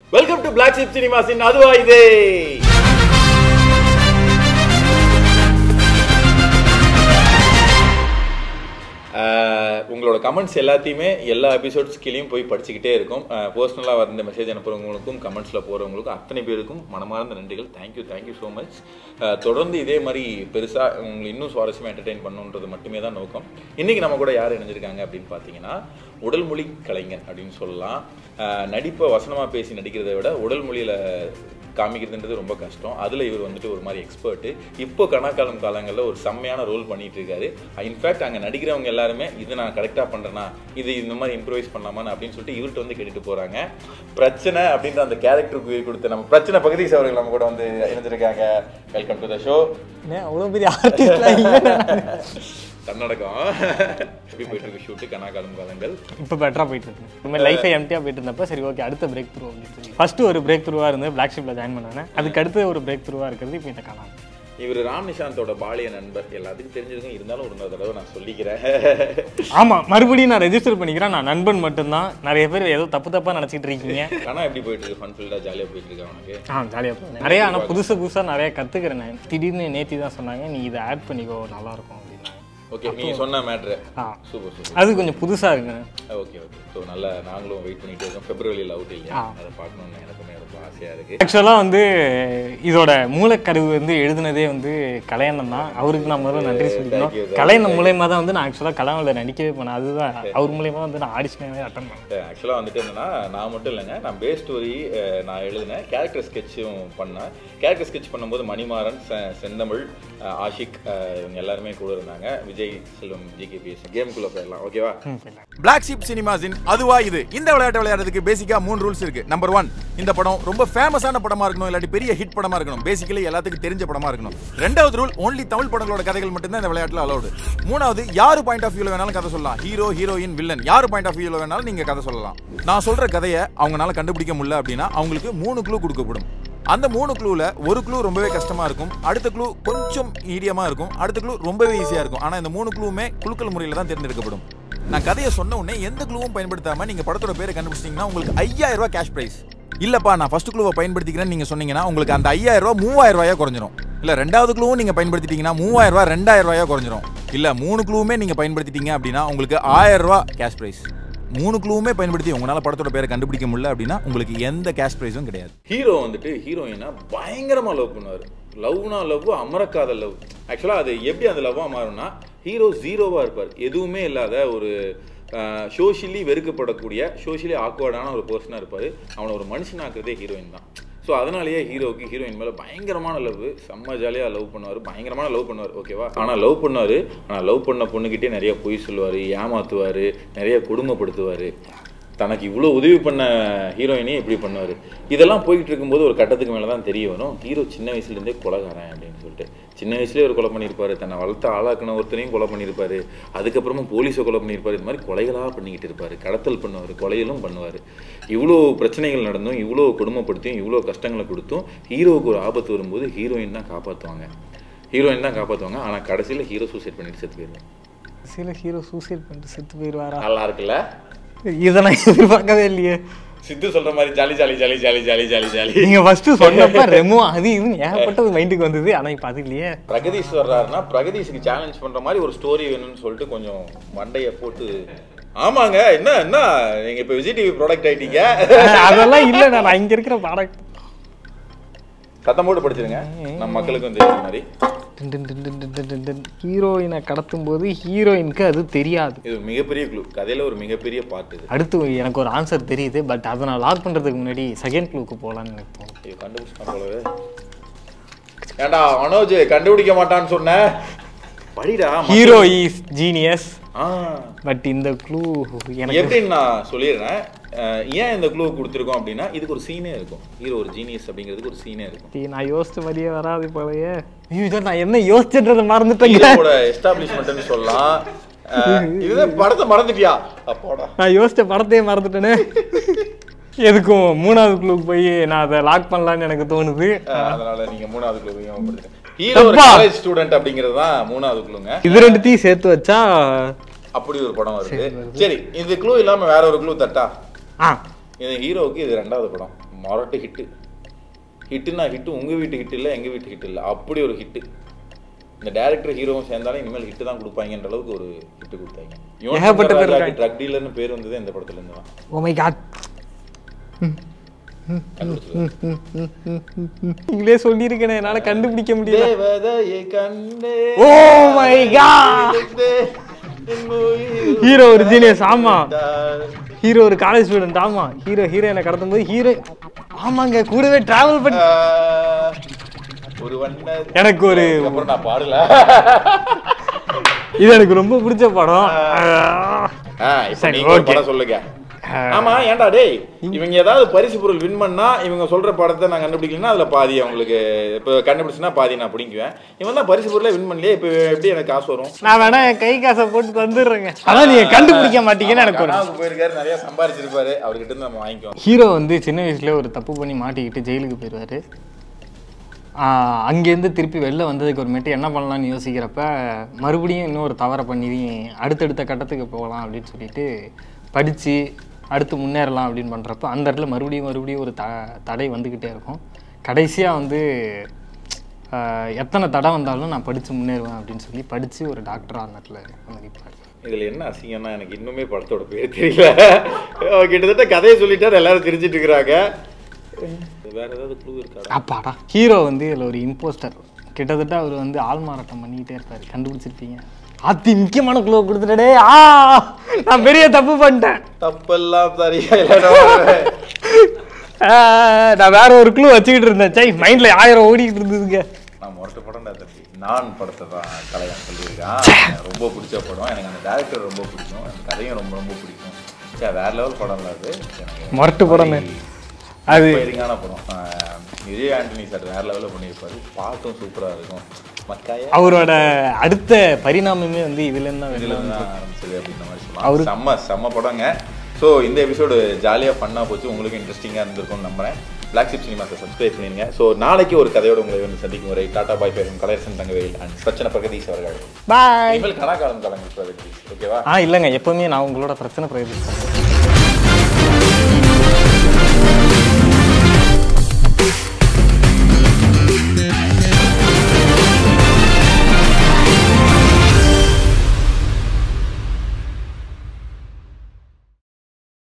Welcome to black ship சினிமாஸின் அதுவா இதே ஆஹ் உங்களோட கமெண்ட்ஸ் எல்லாத்தையுமே எல்லா எபிசோட்ஸ் கீழேயும் போய் படிச்சுக்கிட்டே இருக்கும் பர்சனலாக வந்த மெசேஜ் அனுப்புறவங்களுக்கும் கமெண்ட்ஸில் போகிறவங்களுக்கும் அத்தனை பேருக்கும் மனமார்ந்த நன்றிகள் தேங்க்யூ தேங்க்யூ ஸோ மச் தொடர்ந்து இதே மாதிரி பெருசாக உங்களை இன்னும் சுவாரஸ்யமாக என்டர்டெயின் பண்ணுன்றது மட்டுமே தான் நோக்கம் இன்றைக்கி நம்ம கூட யார் இணைஞ்சிருக்காங்க அப்படின்னு பார்த்தீங்கன்னா உடல் மொழி கலைஞர் அப்படின்னு சொல்லலாம் ஆஹ் நடிப்பை வசனமாக பேசி நடிக்கிறதை விட உடல் மொழியில் காமிக்கிறதுன்றது ரொம்ப கஷ்டம் அதில் இவர் வந்துட்டு ஒரு மாதிரி எக்ஸ்பர்ட்டு இப்போ கணக்காலம் காலங்களில் ஒரு செம்மையான ரோல் பண்ணிட்டு இருக்காரு இன்ஃபேக்ட் அங்கே நடிக்கிறவங்க எல்லாருமே இது நான் கரெக்டாக பண்ணுறேன்னா இது இந்த மாதிரி இம்ப்ரூவைஸ் பண்ணலாமான்னு அப்படின்னு சொல்லிட்டு இவர்கிட்ட வந்து கேட்டுட்டு போகிறாங்க பிரச்சனை அப்படின்ற அந்த கேரக்டருக்கு உயிர் கொடுத்த நம்ம பிரச்சனை பகுதி அவர்கள் நம்ம கூட வந்து இணைஞ்சிருக்காங்க வெல்கம் டு த ஷோ என்ன அவ்வளோ பெரிய ஆர்டிஸ்ட்லாம் இல்லை தன்னடக்கம் எப்படி போயிட்டு இருக்கு ஷூட்டு கணக்காலம் காலங்கள் இப்போ பெட்டராக போயிட்டு இருக்கு இந்த மாதிரி லைஃபை எம்டியாக போயிட்டு இருந்தப்ப சரி ஓகே அடுத்த பிரேக் த்ரூ அப்படின்னு சொல்லி ஃபர்ஸ்ட் ஒரு பிரேக் த்ரூவாக இருந்து பிளாக் ஷிப்பில் ஜாயின் பண்ணானே அதுக்கு அடுத்து ஒரு பிரேக் த்ரூவாக இருக்கிறது இப்போ இந்த காலம் இவர் ராம் நிஷாந்தோட பாலிய நண்பர் எல்லாத்துக்கும் தெரிஞ்சிருக்கும் இருந்தாலும் ஒரு இன்னொரு தடவை நான் சொல்லிக்கிறேன் ஆமாம் மறுபடியும் நான் ரெஜிஸ்டர் பண்ணிக்கிறேன் நான் நண்பன் மட்டும்தான் நிறைய பேர் ஏதோ தப்பு தப்பாக நினச்சிட்டு இருக்கீங்க கணா எப்படி போயிட்டு இருக்கு ஃபன் ஃபீல்டாக ஜாலியாக போயிட்டு இருக்கு அவனுக்கு ஆ ஜாலியாக நிறைய ஆனால் புதுசு புதுசாக நிறைய கற்றுக்கிறேன் நான் திடீர்னு நேத்தி தான் சொன்னாங்க நீ இதை ஆட் பண்ணிக்கோ நல்லாயிருக்கும் அப்படின்னாங்க ஓகே நீங்க சொன்ன மேட்ரு ஆ சூப்பர் சூப்பர் அது கொஞ்சம் புதுசாக இருக்குங்க ஓகே ஓகே ஸோ நல்லா நாங்களும் வெயிட் பண்ணிட்டு இருக்கோம் பிப்ரவரியில் அவுட் இல்லையா ஆ. அதை பார்க்கணும்னு எனக்குமே ரொம்ப ஆசையாக இருக்கு ஆக்சுவலாக வந்து இதோட மூலக்கருவு வந்து எழுதுனதே வந்து கலையண்ணன் தான் அவருக்கு நான் முதல்ல நன்றி சொல்லிக்கணும் Thank you, thank கலையண்ணன் மூலயமா தான் வந்து நான் ஆக்சுவலாக கலாமில் நடிக்கவே போனேன் அதுதான் அவர் மூலயமா வந்து நான் ஆடிஷனே அட்டன் பண்ணேன் ஆக்சுவலாக வந்துட்டு என்னன்னா நான் மட்டும் இல்லைங்க நான் பேஸ் ஸ்டோரி நான் எழுதினேன் கேரக்டர் ஸ்கெட்சும் பண்ணேன் கேரக்டர் ஸ்கெட்ச் பண்ணும்போது மணிமாறன் செ- செந்தமிழ் அஹ், ஆஷிக் அஹ், இவங்க எல்லாருமே கூட இருந்தாங்க விஜய் செல்வம் ஜிகேபிஎஸ் கேமுக்குள்ளே போயிடலாம் ஓகேவா ம், போயிடலாம். பிளாக் ஷிப் சினிமாஸின் அதுவா இது இந்த விளையாட்டு விளையாடுறதுக்கு பேசிக்கா மூணு ரூல்ஸ் இருக்கு நம்பர் ஒன் இந்த படம் ரொம்ப ஃபேமஸான படமா இருக்கணும் இல்லாட்டி பெரிய ஹிட் படமா இருக்கணும் பேசிக்கலி எல்லாத்துக்கும் தெரிஞ்ச படமா இருக்கணும் ரெண்டாவது ரூல் ஒன்லி தமிழ் படங்களோட கதைகள் மட்டும்தான் இந்த விளையாட்டுல அலௌடு மூணாவது யாரு பாயிண்ட் ஆஃப் வியூல வேணாலும் கதை சொல்லலாம் ஹீரோ ஹீரோயின் வில்லன் யாரு பாயிண்ட் ஆஃப் வியூல வேணாலும் நீங்க கதை சொல்லலாம் நான் சொல்ற கதையை அவங்களால கண்டுபிடிக்க முடியல அப்படின்னா அவங்களுக்கு மூணு க்ளூ கொடுக்கப்படும் அந்த மூணு க்ளூல ஒரு க்ளூ ரொம்பவே கஷ்டமா இருக்கும் அடுத்த க்ளூ கொஞ்சம் மீடியமா இருக்கும் அடுத்த க்ளூ ரொம்பவே ஈஸியா இருக்கும் ஆனா இந்த மூணு க்ளூவுமே குலுக்கல் முறையில தான் தேர்ந்தெடுக்கப்படும் நான் கதையை சொன்ன உடனே எந்த க்ளூவும் பயன்படுத்தாம நீங்க படத்தோட பேரை கண்டுபிடிச்சிட்டீங்கன்னா உங்களுக்கு ஐயாயிரம் ரூபாய் கேஷ் பிரைஸ் இல்லப்பா நான் ஃபர்ஸ்ட் க்ளூவை பயன்படுத்திக்கிறேன்னு நீங்க சொன்னீங்கன்னா உங்களுக்கு அந்த ஐயாயிரம் ரூபாய் மூவாயிரம் ரூபாயா குறைஞ்சிரும் இல்ல ரெண்டாவது க்ளூவும் நீங்க பயன்படுத்திட்டீங்கன்னா மூவாயிரம் ரூபாய் ரெண்டாயிரம் ரூபாயா குறைஞ்சிரும் இல்ல மூணு க்ளூவுமே நீங்க பயன்படுத்திட்டீங்க அப்படின்னா உங்களுக்கு ஆயிரம் ரூபாய் கேஷ் பிரைஸ் மூணு க்ளூவுமே பயன்படுத்தி உங்களால படத்தோட பேரை கண்டுபிடிக்க முடியல அப்படின்னா உங்களுக்கு எந்த கேஷ் பிரைஸும் கிடையாது ஹீரோ வந்துட்டு ஹீரோயினா பயங்கரமா லவ் பண்ணுவார் லவ்னா லவ் அமரக்காத லவ் ஆக்சுவலாக அது எப்படி அந்த லவ்வாக மாறும்னா ஹீரோ ஜீரோவாக இருப்பார் எதுவுமே இல்லாத ஒரு சோஷியலி வெறுக்கப்படக்கூடிய சோஷியலி ஆக்வர்டான ஒரு பர்சனாக இருப்பார் அவனை ஒரு மனுஷனாக்குறதே ஹீரோயின் தான் ஸோ அதனாலேயே ஹீரோவுக்கு ஹீரோயின் மேலே பயங்கரமான லவ் செம்ம ஜாலியாக லவ் பண்ணுவார் பயங்கரமான லவ் பண்ணுவார் ஓகேவா ஆனால் லவ் பண்ணார் ஆனால் லவ் பண்ண பொண்ணுக்கிட்டே நிறைய பொய் சொல்லுவார் ஏமாத்துவார் நிறைய கொடுமைப்படுத்துவார் தனக்கு இவ்வளோ உதவி பண்ண ஹீரோயினே இப்படி பண்ணுவார் இதெல்லாம் போயிட்டு இருக்கும்போது ஒரு கட்டத்துக்கு மேலே தான் தெரிய வரும் ஹீரோ சின்ன வயசுலேருந்தே கொலைகாரன் அப்படின்னு சொல்லிட்டு சின்ன வயசுலேயே ஒரு கொலை பண்ணியிருப்பாரு தன்னை வளர்த்த ஆளாக்குன ஒருத்தரையும் கொலை பண்ணியிருப்பாரு அதுக்கப்புறமா போலீஸை கொலை பண்ணியிருப்பாரு இது மாதிரி கொலைகளாக பண்ணிக்கிட்டு இருப்பாரு கடத்தல் பண்ணுவார் கொலைகளும் பண்ணுவார் இவ்வளோ பிரச்சனைகள் நடந்தும் இவ்வளோ கொடுமைப்படுத்தியும் இவ்வளோ கஷ்டங்களை கொடுத்தும் ஹீரோவுக்கு ஒரு ஆபத்து வரும்போது ஹீரோயின் தான் காப்பாற்றுவாங்க ஹீரோயின் தான் காப்பாற்றுவாங்க ஆனால் கடைசியில் ஹீரோ சூசைட் பண்ணிட்டு செத்து போயிடுவாங்க சில ஹீரோ சூசைட் பண்ணிட்டு செத்து போயிடுவாரா நல்லா இருக்குல்ல இதை நான் எதிர்பார்க்கவே இல்லையே சித்து சொல்ற மாதிரி jolly jolly jolly jolly jolly jolly jolly நீங்க ஃபர்ஸ்ட் சொன்னப்ப ரெமோ அது இதுன்னு ஏகப்பட்டது மைண்டுக்கு வந்தது ஆனா இப்ப அது இல்லையே பிரகதீஷ் வர்றாருன்னா பிரகதீஷுக்கு சேலஞ்ச் பண்ற மாதிரி ஒரு ஸ்டோரி வேணும்னு சொல்லிட்டு கொஞ்சம் மண்டைய போட்டு ஆமாங்க என்ன என்ன நீங்க இப்ப விஜய் டிவி ப்ராடக்ட் ஆயிட்டீங்க அதெல்லாம் இல்ல நான் இங்க இருக்கிற ப்ராடக்ட் சத்தம் போட்டு படிச்சிருங்க நம்ம மக்களுக்கும் தெரியுற மாதிரி ஹீரோயினை கடத்தும் போது ஹீரோயினுக்கு அது தெரியாது இது மிகப்பெரிய க்ளூ கதையில ஒரு மிகப்பெரிய பாட்டு இது அடுத்து எனக்கு ஒரு ஆன்சர் தெரியுது பட் அதை நான் லாக் பண்றதுக்கு முன்னாடி செகண்ட் க்ளூக்கு போகலான்னு எனக்கு தோணும் ஐயோ, கண்டுபிடிச்சிட்டான் போலவே ஏண்டா மனோஜ் கண்டுபிடிக்க மாட்டான்னு சொன்ன படிடா மக்கள். ஹீரோ இஸ் ஜீனியஸ் ஆ பட் இந்த க்ளூ எனக்கு எப்படின்னு நான் சொல்லிடுறேன் அஹ் ஏன் இந்த க்ளூ கொடுத்துருக்கோம் அப்படின்னா இதுக்கு ஒரு சீனே இருக்கும் ஹீரோ ஒரு ஜீனியஸ் அப்படிங்கிறதுக்கு ஒரு சீனே இருக்கும் டீ, நான் யோசிச்ச மாதிரியே வராது போலயே ஐயோ இதை நான் என்ன யோசிச்சுன்றதை மறந்துட்டேங்க ஹீரோவோட எஸ்டாப்ளிஷ்மெண்ட்னு சொல்லலாம் அஹ் இதுதான் படத்தை மறந்துட்டியா அப்போடா நான் யோசிச்ச படத்தையே மறந்துட்டேனே எதுக்கும் மூணாவது க்ளூக்கு போய் நான் அதை லாக் பண்ணலான்னு எனக்கு தோணுது அஹ் அதனால நீங்க மூணாவது க்ளூ ஞாபகப்படுத்துங்க ஹீரோ ஒரு அப்பா! காலேஜ் ஸ்டூடெண்ட் அப்படிங்கிறது தான் மூணாவது க்ளூங்க இது ரெண்டுத்தையும் சேர்த்து வச்சா அப்படி ஒரு படம் வருது சரி இந்த க்ளூ இல்லாம வேற ஒரு க்ளூ தட்டா ஆ இது ஹீரோவுக்கு இது ரெண்டாவது படம் மொரட்டு ஹிட்டு ஹிட்டுனா ஹிட்டு உங்கள் வீட்டு ஹிட் இல்லை எங்கள் வீட்டு ஹிட் இல்லை அப்படி ஒரு ஹிட்டு இந்த டேரக்டர் ஹீரோவும் சேர்ந்தாலும் இனிமேல் ஹிட்டு தான் கொடுப்பாங்கன்ற அளவுக்கு ஒரு ஹிட்டு கொடுத்தாங்க ஏகப்பட்ட பேர் இருக்காங்க. ட்ரக் டீலர்னு பேர் வந்தது இந்த படத்துல இருந்து தான் ஓ மை காட் கண்டுபிடிச்சது. நீங்களே சொல்லியிருக்கேனே என்னால கண்டுபிடிக்க முடியல தேவதையை கண்டே ஓ மை காட் ஹீரோ ஒரு ஜீனியஸ் ஆமா ஹீரோ ஒரு காலேஜ் ஸ்டூடெண்ட் ஆமா ஹீரோ ஹீரோயினை கடத்தும் போது ஹீரோ ஆமாங்க கூடவே டிராவல் பண்ணி ஆஹ், ஒரு வண்ண எனக்கு ஒரு அப்புறம் நான் பாடல இது எனக்கு ரொம்ப பிடிச்ச படம் ஆ, இப்ப சரி, நீங்க ஒரு okay. படம் சொல்லுங்க ஆமா ஏன்டா டேய் இவங்க ஏதாவது பரிசு பொருள் வின் பண்ணா இவங்க சொல்ற படத்தை நான் கண்டுபிடிக்கலன்னா அதுல பாதி அவங்களுக்கு இப்போ கண்டுபிடிச்சுனா பாதி நான் பிடிக்குவேன் இவன் தான் பரிசு பொருளை வின் பண்ணலையே இப்போ எப்படி எனக்கு காசு வரும் நான் வேணா என் கை காசை போட்டு தந்துடுறேங்க அதான் நீங்க கண்டுபிடிக்க மாட்டீங்கன்னு எனக்கு ஒரு கனவுக்கு போயிருக்காரு நிறைய சம்பாரிச்சிருப்பாரு அவர்கிட்ட இருந்து நம்ம வாங்கிக்குவோம் ஹீரோ வந்து சின்ன வயசுல ஒரு தப்பு பண்ணி மாட்டிக்கிட்டு ஜெயிலுக்கு போயிடுவாரு ஆஹ் அங்கேருந்து திருப்பி வெளில வந்ததுக்கு அப்புறமேட்டு என்ன பண்ணலாம்னு யோசிக்கிறப்ப மறுபடியும் இன்னொரு தவறை பண்ணி அடுத்தடுத்த கட்டத்துக்கு போகலாம் அப்படின்னு சொல்லிட்டு படித்து அடுத்து முன்னேறலாம் அப்படின்னு பண்ணுறப்ப அந்த இடத்துல மறுபடியும் மறுபடியும் ஒரு த தடை வந்துக்கிட்டே இருக்கும் கடைசியாக வந்து ஆஹ் எத்தனை தடை வந்தாலும் நான் படித்து முன்னேறுவேன் அப்படின்னு சொல்லி படித்து ஒரு டாக்டராக அந்த இடத்துல வந்து நிற்பார் இதுல என்ன அசிங்கம்னா எனக்கு இன்னுமே படத்தோட பேர் தெரியல அவர் கிட்டத்தட்ட கதையை சொல்லிட்டாரு எல்லாரும் தெரிஞ்சிட்டு இருக்கிறாங்க வேற ஏதாவது க்ளூ இருக்கா அப்பாடா ஹீரோ வந்து இதில் ஒரு இம்போஸ்டர் கிட்டத்தட்ட அவர் வந்து ஆள்மாறாட்டம் பண்ணிக்கிட்டே இருப்பார் கண்டுபிடிச்சிருப்பீங்க அத்தி முக்கியமான குழு கொடுத்துட்டே ஆ நான் பெரிய தப்பு பண்ணிட்டேன் தப்பெல்லாம் சரியா இல்லடா ஆ, நான் வேற ஒரு குழு வச்சுக்கிட்டு இருந்தேன் சை மைண்ட்ல ஆயிரம் ஓடிக்கிட்டு இருந்ததுங்க நான் முரட்டு படம்டா தம்பி நான் படத்தை தான் கலையான் சொல்லியிருக்கான் எனக்கு ரொம்ப பிடிச்ச படம் எனக்கு அந்த டேரக்டர் ரொம்ப பிடிக்கும் அந்த கதையும் ரொம்ப ரொம்ப பிடிக்கும் சரி வேற லெவல் படம்ல அது எனக்கு முரட்டு படமே. அது இன்ஸ்பைரிங்கான படம் ஆஹ் விஜய் ஆண்டனி சார் வேற லெவலில் பண்ணியிருப்பாரு பாட்டும் சூப்பரா இருக்கும் மக்காய அவரோட அடுத்த பரிணாமமே வந்து இதுலேருந்து தான் இதுல வெளில இருந்து தான் ஆரம்பிச்சது அப்படின்ற மாதிரி சொல்லலாம் செம்ம செம்ம படங்க ஸோ இந்த எபிசோடு ஜாலியாக ஃபன்னாக போச்சு உங்களுக்கு இன்ட்ரெஸ்டிங்காக இருந்திருக்கும்னு நம்புறேன் பிளாக் ஷிப் சினிமாஸை சப்ஸ்கிரைப் பண்ணிருங்க ஸோ நாளைக்கு ஒரு கதையோட உங்களை வந்து சந்திக்கும் வரை டாடா பாய் ஃபேரும் கலையரசன் தங்கவேல் அண்ட் சச்சன பிரகதீஷ் அவர்கள் பாய் இனிமேல் கணக்காலம் கலங்க பிரகதீஷ் ஓகேவா ஆ இல்லைங்க எப்பவுமே நான் உங்களோட பிரச்சனை பிரயோஜனம்